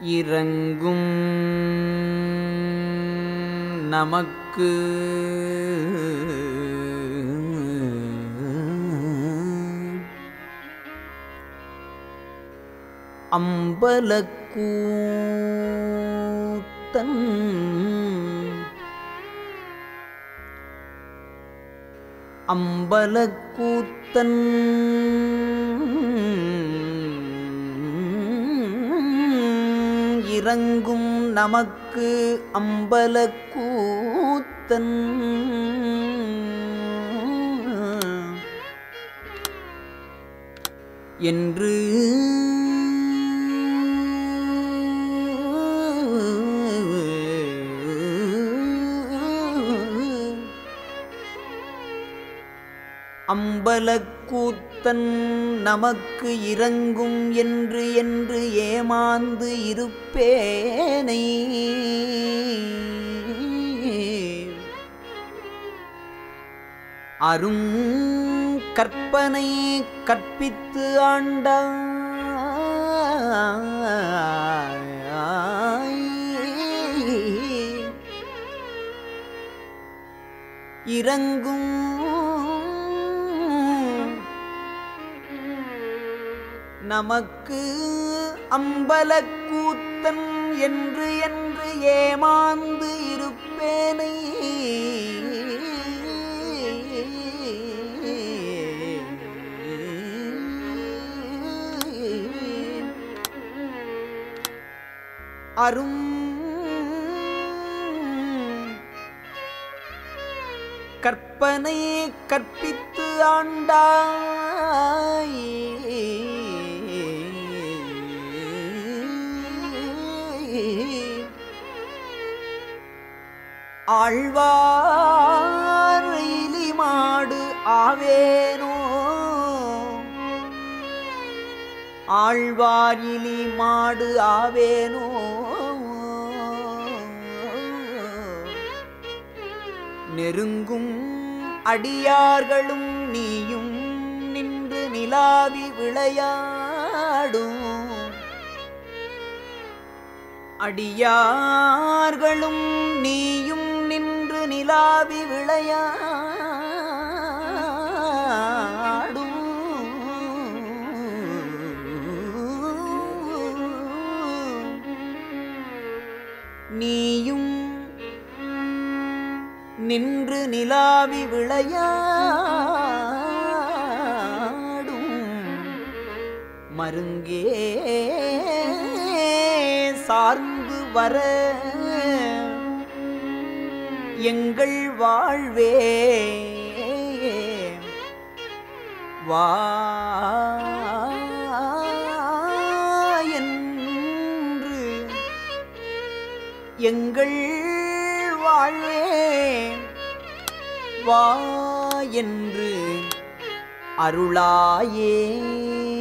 இறங்கும் நமக்கு அம்பலக்கூத்தன் அம்பலக்கூத்தன் இறங்கும் நமக்கு அம்பலக்கூத்தன் என்று அம்பலக்கூத்தன் நமக்கு இறங்கும் என்று என்று ஏமாந்து இருப்பேனை அரும் கற்பனை கற்பித்து ஆண்டாய் இறங்கும் நமக்கு அம்பலக்கூத்தன் என்று என்று ஏமாந்து இருப்பேனை அரும் கற்பனை கற்பித்து ஆண்டாய் ஆழ்வாரிலி மாடு ஆவேனோ ஆழ்வாரிலி மாடு ஆவேனோ நெருங்கும் அடியார்களும் நீயும் நின்று நிலாவி விளையாடும் அடியார்களும் நீயும் நின்று நிலாவி விளையாடும் நீயும் நின்று நிலாவி விளையாடும் மருங்கே சார்ந்து வர எங்கள் வாழ்வே வா என்று எங்கள் வாழ்வே வா என்று அருளாயே